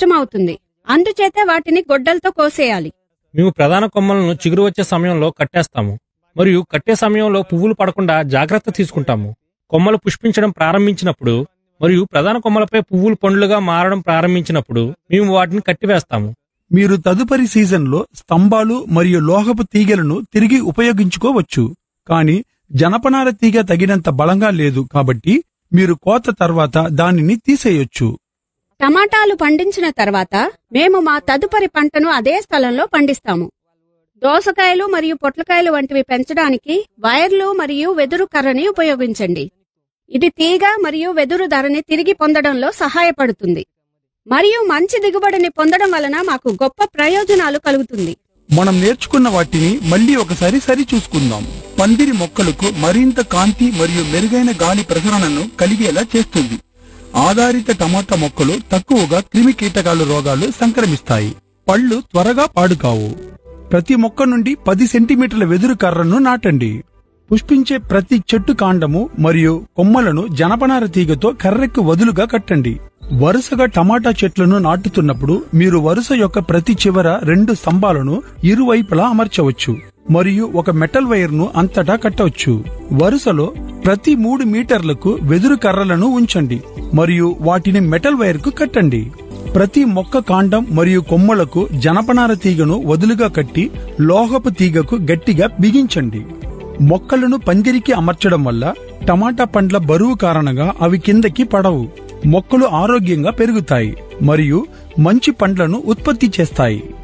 కష్టమవుతుంది అందుచేతే వాటిని గొడ్డలతో కోసేయాలి మేము ప్రధాన కొమ్మలను చిగురు వచ్చే సమయంలో కట్టేస్తాము మరియు కట్టే సమయంలో పువ్వులు పడకుండా జాగ్రత్త తీసుకుంటాము కొమ్మలు పుష్పించడం ప్రారంభించినప్పుడు మరియు ప్రధాన కొమ్మలపై పువ్వులు పండ్లుగా మారడం ప్రారంభించినప్పుడు మేము వాటిని కట్టివేస్తాము మీరు తదుపరి సీజన్లో స్తంభాలు మరియు లోహపు తీగలను తిరిగి ఉపయోగించుకోవచ్చు కానీ జనపనార తీగ తగినంత బలంగా లేదు కాబట్టి మీరు కోత తర్వాత దానిని తీసేయొచ్చు టమాటాలు పండించిన తర్వాత మేము మా తదుపరి పంటను అదే స్థలంలో పండిస్తాము దోసకాయలు మరియు పొట్లకాయలు వంటివి పెంచడానికి వైర్లు మరియు వెదురు కర్రని ఉపయోగించండి ఇది తీగ మరియు వెదురు ధరని తిరిగి పొందడంలో సహాయపడుతుంది మరియు మంచి దిగుబడిని పొందడం వలన మాకు గొప్ప ప్రయోజనాలు కలుగుతుంది మనం నేర్చుకున్న వాటిని మళ్ళీ ఒకసారి సరి చూసుకుందాం పందిరి మొక్కలకు మరింత కాంతి మరియు మెరుగైన గాలి ప్రసరణను కలిగేలా చేస్తుంది ఆధారిత టమాటా మొక్కలు తక్కువగా క్రిమి కీటకాలు రోగాలు సంక్రమిస్తాయి పళ్ళు త్వరగా పాడుకావు ప్రతి మొక్క నుండి పది సెంటీమీటర్ల వెదురు కర్రను నాటండి పుష్పించే ప్రతి చెట్టు కాండము మరియు కొమ్మలను జనపనార తీగతో కర్రెక్కు వదులుగా కట్టండి వరుసగా టమాటా చెట్లను నాటుతున్నప్పుడు మీరు వరుస యొక్క ప్రతి చివర రెండు స్తంభాలను ఇరువైపులా అమర్చవచ్చు మరియు ఒక మెటల్ వైర్ను అంతటా కట్టవచ్చు వరుసలో ప్రతి మూడు మీటర్లకు వెదురు కర్రలను ఉంచండి మరియు వాటిని మెటల్ వైర్కు కట్టండి ప్రతి మొక్క కాండం మరియు కొమ్మలకు జనపనార తీగను వదులుగా కట్టి లోహపు తీగకు గట్టిగా బిగించండి మొక్కలను పందిరికి అమర్చడం వల్ల టమాటా పండ్ల బరువు కారణంగా అవి కిందకి పడవు మొక్కలు ఆరోగ్యంగా పెరుగుతాయి మరియు మంచి పండ్లను ఉత్పత్తి చేస్తాయి